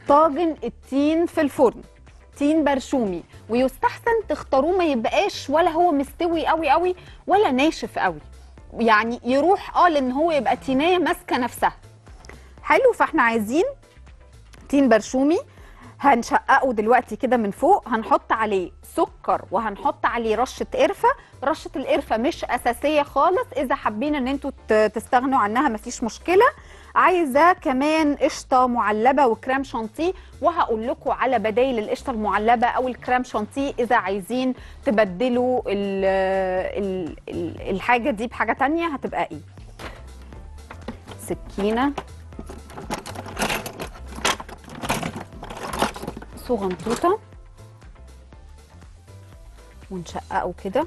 طاجن التين في الفرن تين برشومي ويستحسن تختاروه ما يبقاش ولا هو مستوي قوي قوي ولا ناشف قوي يعني يروح اه لان هو يبقى تينيه ماسكه نفسها حلو فاحنا عايزين تين برشومي هنشققه دلوقتي كده من فوق هنحط عليه سكر وهنحط عليه رشه قرفه رشه القرفه مش اساسيه خالص اذا حابين ان انتوا ت- تستغنوا عنها مفيش مشكله عايزه كمان قشطه معلبه وكريم شانتيه وهقول لكم على بدايل القشطه المعلبه او الكريم شانتيه اذا عايزين تبدلوا ال ال ال الحاجه دي بحاجه تانية هتبقى ايه سكينه صغنطوطه ونشققه كده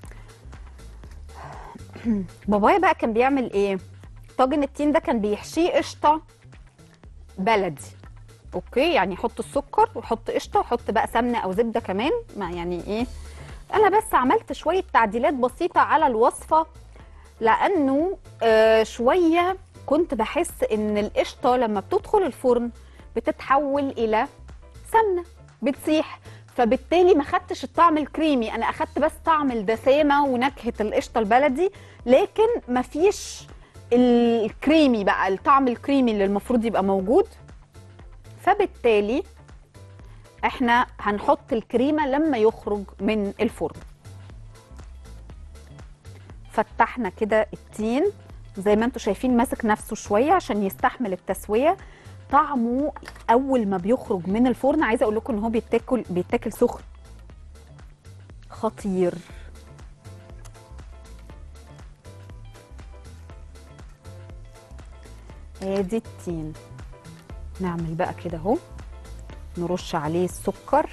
بابايا بقى كان بيعمل ايه طاجن التين ده كان بيحشيه قشطه بلدي اوكي يعني يحط السكر ويحط قشطه ويحط بقى سمنه او زبده كمان ما يعني ايه انا بس عملت شويه تعديلات بسيطه على الوصفه لانه آه شويه كنت بحس ان القشطه لما بتدخل الفرن بتتحول الى سمنه بتسيح فبالتالي ما خدتش الطعم الكريمي انا اخدت بس طعم الدسامه ونكهه القشطه البلدي لكن مفيش الكريمي بقى الطعم الكريمي اللي المفروض يبقى موجود فبالتالي احنا هنحط الكريمه لما يخرج من الفرن فتحنا كده التين زي ما انتم شايفين ماسك نفسه شويه عشان يستحمل التسويه طعمه اول ما بيخرج من الفرن عايزه اقول لكم ان هو بيتاكل بيتاكل سخن خطير ادي التين نعمل بقى كده اهو نرش عليه السكر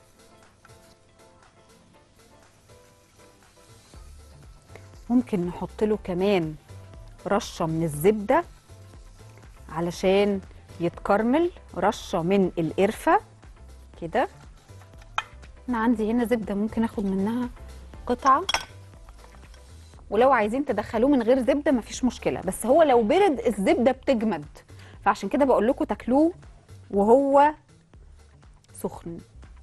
ممكن نحط له كمان رشه من الزبده علشان يتكرمل رشه من القرفه كده انا عندي هنا زبده ممكن اخد منها قطعه ولو عايزين تدخلوه من غير زبده مفيش مشكله بس هو لو برد الزبده بتجمد فعشان كده بقول لكم تاكلوه وهو سخن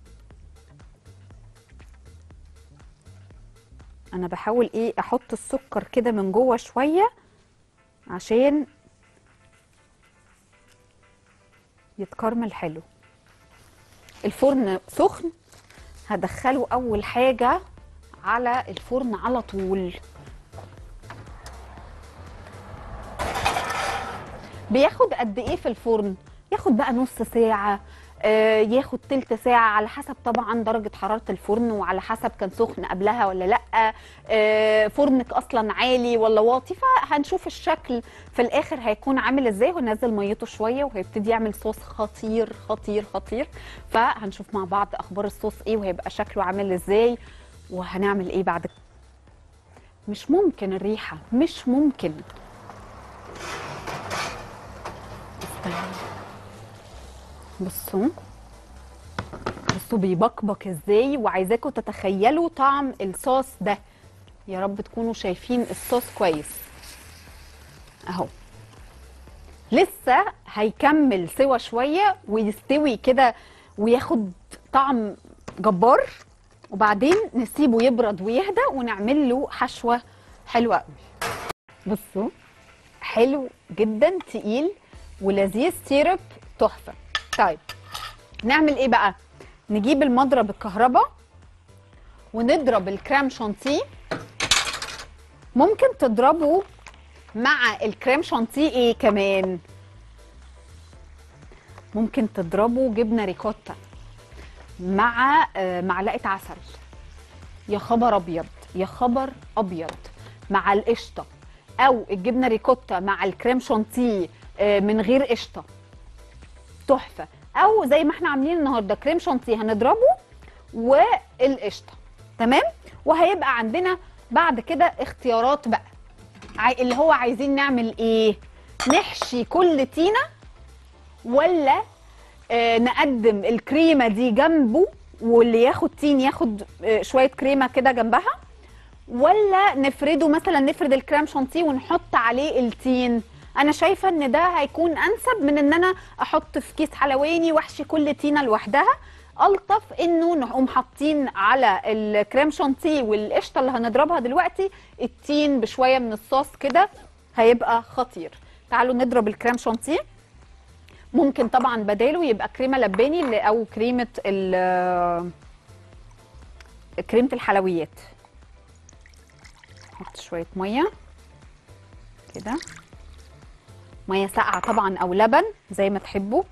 انا بحاول ايه احط السكر كده من جوه شويه عشان يتكرمل حلو الفرن سخن هدخله اول حاجه على الفرن على طول بياخد قد ايه في الفرن ياخد بقى نص ساعه آه، ياخد تلت ساعة على حسب طبعا درجة حرارة الفرن وعلى حسب كان سخن قبلها ولا لأ آه، فرنك أصلا عالي ولا واطي فهنشوف الشكل في الآخر هيكون عامل ازاي ونزل ميته شوية وهيبتدي يعمل صوص خطير خطير خطير فهنشوف مع بعض أخبار الصوص ايه وهيبقى شكله عامل ازاي وهنعمل ايه بعد مش ممكن الريحة مش ممكن استنى بصوا بصوا بيبقبق ازاي وعايزاكم تتخيلوا طعم الصوص ده يا رب تكونوا شايفين الصوص كويس اهو لسه هيكمل سوا شويه ويستوي كده وياخد طعم جبار وبعدين نسيبه يبرد ويهدى ونعمل له حشوه حلوه قوي بصوا حلو جدا تقيل ولذيذ سيرب تحفه طيب نعمل ايه بقى نجيب المضرب الكهرباء ونضرب الكريم شانتيه ممكن تضربوا مع الكريم شانتيه ايه كمان ممكن تضربوا جبنه ريكوتا مع آه، معلقه عسل يا خبر ابيض يا خبر ابيض مع القشطه او الجبنه ريكوتا مع الكريم شانتيه آه، من غير قشطه تحفه او زي ما احنا عاملين النهارده كريم شانتيه هنضربه والقشطه تمام وهيبقى عندنا بعد كده اختيارات بقى عاي- اللي هو عايزين نعمل ايه نحشي كل تينه ولا آه نقدم الكريمه دي جنبه واللي ياخد تين ياخد آه شويه كريمه كده جنبها ولا نفرده مثلا نفرد الكريم شانتيه ونحط عليه التين انا شايفه ان ده هيكون انسب من ان انا احط في كيس حلواني واحشي كل تينه لوحدها الطف انه نقوم حاطين على الكريم شانتيه والقشطه اللي هنضربها دلوقتي التين بشويه من الصوص كده هيبقى خطير تعالوا نضرب الكريم شانتيه ممكن طبعا بداله يبقى كريمه لباني اللي- او كريمه ال- كريمه الحلويات نحط شويه ميه كده ميه ساقعه طبعا او لبن زي ما تحبوا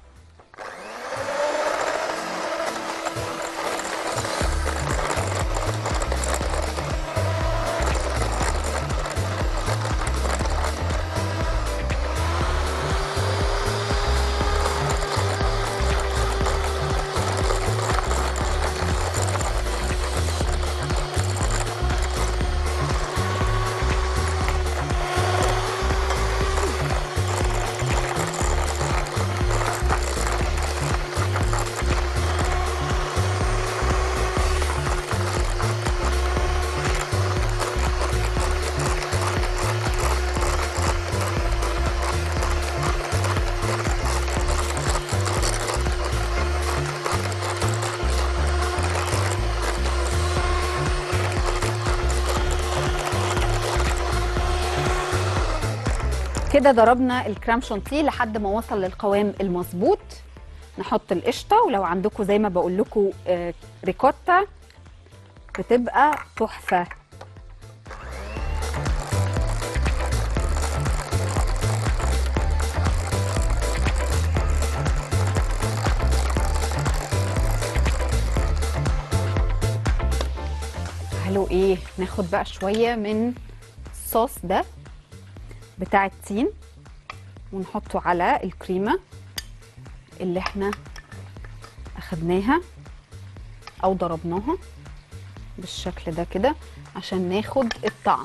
كده ضربنا الكريم شانتيه لحد ما وصل للقوام المظبوط نحط القشطه ولو عندكم زي ما بقول لكم آه، ريكوتا بتبقى تحفه تعالوا ايه ناخد بقى شويه من الصوص ده بتاع التين ونحطه على الكريمه اللي احنا اخدناها او ضربناها بالشكل ده كده عشان ناخد الطعم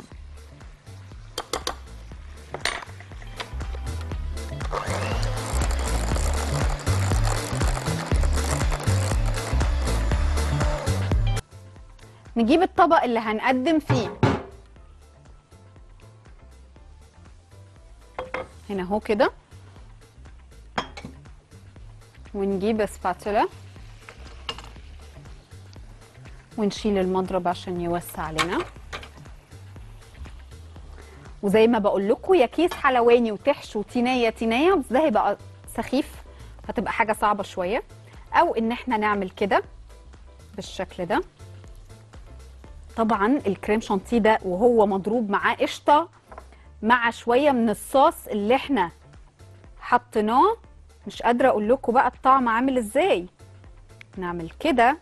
نجيب الطبق اللي هنقدم فيه هنا اهو كده ونجيب سباتولا ونشيل المضرب عشان يوسع علينا وزي ما بقول لكم يا كيس حلواني وتحشو تينيه تينيه بس ده هيبقى سخيف هتبقى حاجه صعبه شويه او ان احنا نعمل كده بالشكل ده طبعا الكريم شانتيه ده وهو مضروب معاه قشطه مع شويه من الصوص اللي احنا حطيناه مش قادره اقول لكم بقى الطعم عامل ازاي نعمل كده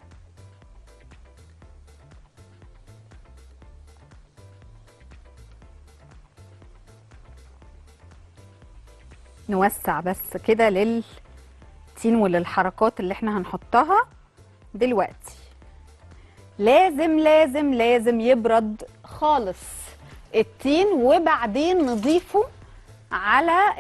نوسع بس كده للتين وللحركات اللي احنا هنحطها دلوقتي لازم لازم لازم يبرد خالص التين وبعدين نضيفه على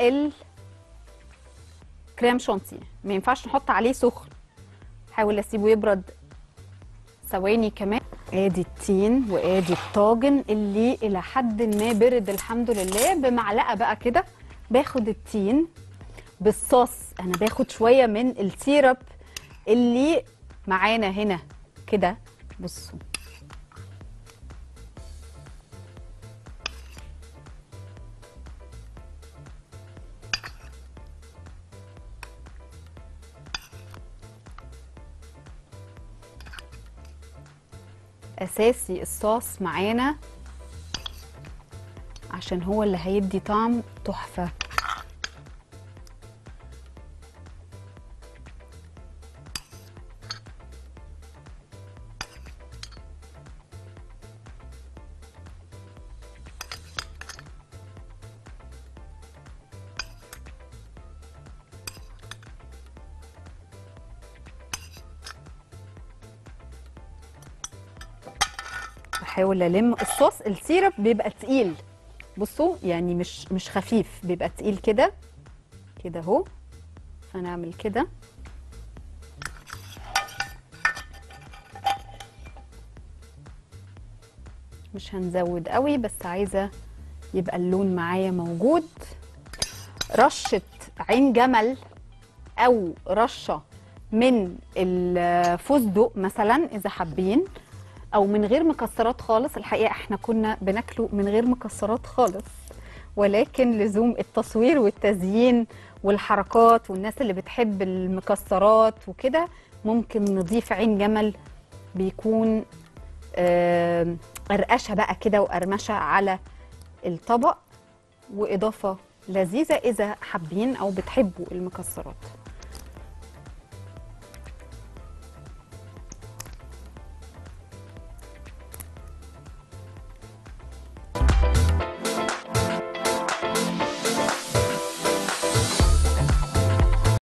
الكريم شانتيه ما ينفعش نحط عليه سخن حاول اسيبه يبرد ثواني كمان ادي التين وادي الطاجن اللي الى حد ما برد الحمد لله بمعلقه بقى كده باخد التين بالصوص انا باخد شويه من السيرب اللي معانا هنا كده بصوا اساسي الصوص معانا عشان هو اللي هيدي طعم تحفه بحاول الم الصوص السيرب بيبقى تقيل بصوا يعني مش مش خفيف بيبقى تقيل كده كده اهو هنعمل كده مش هنزود قوي بس عايزه يبقى اللون معايا موجود رشه عين جمل او رشه من الفستق مثلا اذا حابين او من غير مكسرات خالص الحقيقه احنا كنا بناكله من غير مكسرات خالص ولكن لزوم التصوير والتزيين والحركات والناس اللي بتحب المكسرات وكده ممكن نضيف عين جمل بيكون آم، قرقشه بقى كده وقرمشه على الطبق واضافه لذيذه اذا حابين او بتحبوا المكسرات